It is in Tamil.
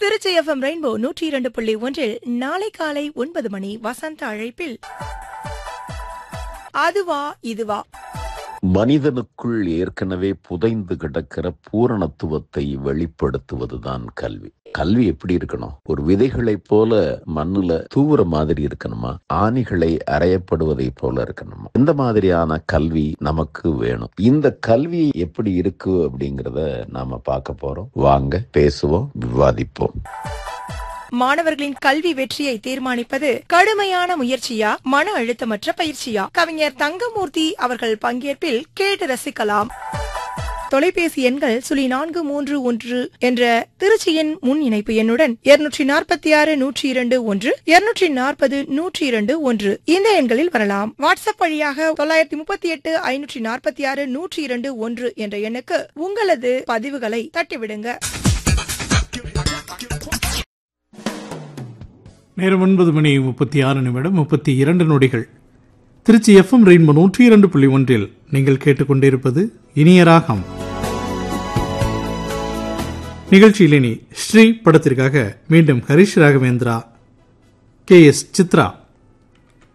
திருச்சி எஃப்எம் ரெயின்போ நூற்றி இரண்டு புள்ளி ஒன்றில் நாளை காலை ஒன்பது மணி வசந்த அழைப்பில் அதுவா இதுவா மனிதனுக்குள் ஏற்கனவே புதைந்து கிடக்கிற பூரணத்துவத்தை வெளிப்படுத்துவதுதான் கல்வி கல்வி எப்படி இருக்கணும் ஒரு விதைகளைப் போல மண்ணுல தூவுற மாதிரி இருக்கணுமா ஆணிகளை அறையப்படுவதை போல இருக்கணுமா இந்த மாதிரியான கல்வி நமக்கு வேணும் இந்த கல்வி எப்படி இருக்கு அப்படிங்கறத நாம பார்க்க போறோம் வாங்க பேசுவோம் விவாதிப்போம் மாணவர்களின் கல்வி வெற்றியை தீர்மானிப்பது கடுமையான முயற்சியா மன அழுத்தமற்ற பயிற்சியா கவிஞர் தங்கமூர்த்தி அவர்கள் பங்கேற்பில் கேட்டு ரசிக்கலாம் தொலைபேசி எண்கள் சுழி நான்கு மூன்று ஒன்று என்ற திருச்சியின் முன் இணைப்பு எண்ணுடன் இருநூற்றி நாற்பத்தி ஆறு நூற்றி இரண்டு ஒன்று இருநூற்றி நாற்பது நூற்றி இரண்டு ஒன்று இந்த எண்களில் வரலாம் வாட்ஸ்அப் வழியாக தொள்ளாயிரத்தி முப்பத்தி எட்டு ஐநூற்றி நாற்பத்தி ஆறு நூற்றி இரண்டு ஒன்று என்ற எண்ணுக்கு உங்களது பதிவுகளை தட்டிவிடுங்க நேரம் ஒன்பது மணி முப்பத்தி ஆறு நிமிடம் முப்பத்தி இரண்டு நொடிகள் திருச்சி எஃப்எம் ரெயின்போ நூற்றி இரண்டு புள்ளி ஒன்றில் நீங்கள் கேட்டுக்கொண்டிருப்பது இனிய ராகம் நிகழ்ச்சியில் இனி ஸ்ரீ படத்திற்காக மீண்டும் ஹரிஷ் ராகவேந்திரா கே எஸ் சித்ரா